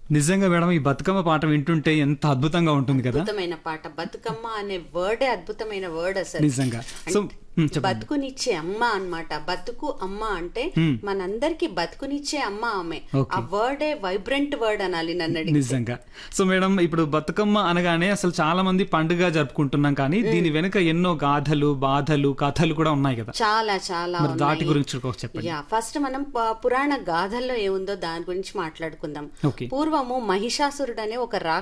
నిజంగా మేడం ఈ బతుకమ్మ పాట వింటుంటే ఎంత అద్భుతంగా ఉంటుంది కదా అద్భుతమైన పాట బతుకమ్మ అనే వర్డే అద్భుతమైన వర్డ్ అసలు నిజంగా సో ఉమ్, చెప్పండి బతుకునిచ్చే అమ్మ అన్నమాట బతుకు అమ్మ అంటే మనందరికి బతుకునిచ్చే అమ్మ ఆమె Okay. ఆ వర్డే వైబ్రెంట్ వర్డ్ అనాలి నన్ను అడిగితే. నిజంగా సో మేడం ఇప్పుడు బతుకమ్మ అనగానే అసలు చాలా మంది పండుగ జరుపుకుంటున్నాం కానీ దీని వెనుక ఎన్నో గాథలు బాధలు కథలు కూడా ఉన్నాయి కదా చాలా చాలా మరి దాటి ఉన్నాయి. గురించి ఒక చెప్పండి యా ఫస్ట్ మనం ప- పురాణ గాథల్లో ఏముందో దాని గురించి మాట్లాడుకుందాం ఓకే పూర్వము మహిషాసురుడు అనే ఒక